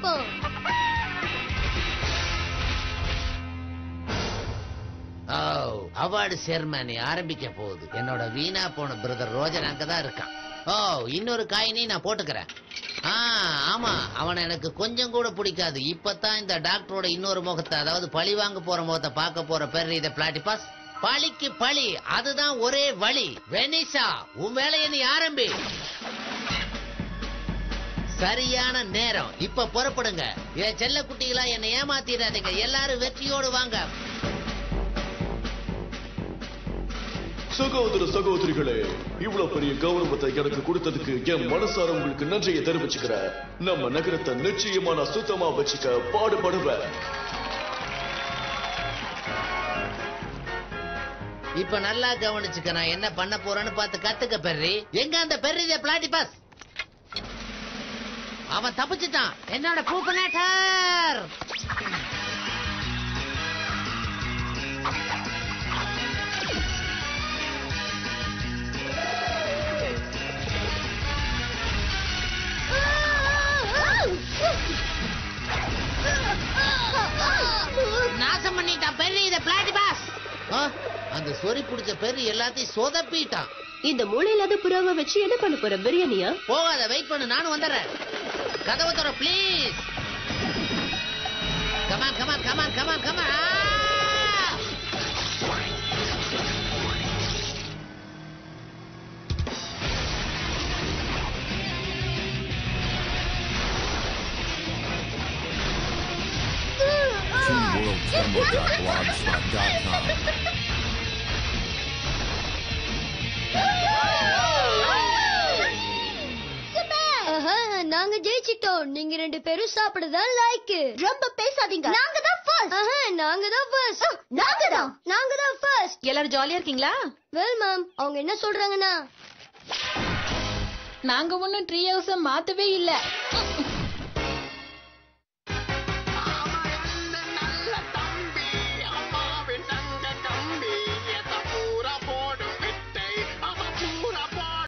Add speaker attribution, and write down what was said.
Speaker 1: பார்ப்போம்
Speaker 2: ஓ award ceremony ஆரம்பிக்க போகுது என்னோட வீணா போன பிரதர் ரோஜன் அங்கதான் இருக்கான் ஓ இன்னொரு காயினி நான் போட்டுக்கிறேன் ஆ ஆமா அவனை எனக்கு கொஞ்சம் கூட பிடிக்காது இப்பதான் இந்த டாக்டரோட இன்னொரு முகத்தை அதாவது பழி வாங்க போற முகத்தை பார்க்க போற பேர் இத பிளாட்டிபாஸ் பழிக்கு பழி அதுதான் ஒரே வழி வெனிசா உன் வேலையை நீ ஆரம்பி சரியான நேரம் இப்ப புறப்படுங்க என் செல்ல குட்டிகளா என்னை ஏமாத்திடாதீங்க எல்லாரும் வெற்றியோடு வாங்க
Speaker 3: சகோதர சகோதரிகளே இவ்வளவு பெரிய கௌரவத்தை எனக்கு கொடுத்ததுக்கு என் மனசார உங்களுக்கு நன்றியை தெரிவிச்சுக்கிறேன் நம்ம நகரத்தை நிச்சயமா நான் சுத்தமா வச்சுக்க பாடுபடுவேன்
Speaker 2: இப்ப நல்லா கவனிச்சுக்க நான் என்ன பண்ண போறேன்னு பார்த்து கத்துக்க பெர்ரி எங்க அந்த பெர்ரி பிளாட்டிபாஸ் அவன் தப்பிச்சுட்டான் என்னோட பூப்பனேட்டர் நாசம் பண்ணிட்டான் பெர்ரி இத பிளாட்டிபாஸ் அந்த சொறி புடிச்ச பெர்ரி எல்லாத்தையும் சொதப்பிட்டான்
Speaker 1: இந்த மூளையில்லாத புறாவை வச்சு என்ன பண்ண போற பிரியாணியா
Speaker 2: போகாத வெயிட் பண்ணு நானும் வந்துடுறேன் கதவை தர please come on come on come on come on come on
Speaker 4: TeamWorldTumble.blogspot.com.
Speaker 1: நாங்க ஜெயிச்சிட்டோம் நீங்க ரெண்டு பேரும் சாப்பிடதான் லாய்க்கு ரொம்ப பேசாதீங்க நாங்க தான் ஃபர்ஸ்ட் நாங்க தான் ஃபர்ஸ்ட் நாங்க தான் நாங்க தான் ஃபர்ஸ்ட்
Speaker 5: எல்லாரும் ஜாலியா இருக்கீங்களா
Speaker 1: வெல் மேம் அவங்க என்ன சொல்றாங்கன்னா
Speaker 5: நாங்க ஒண்ணும் ட்ரீ ஹவுஸ மாத்தவே இல்ல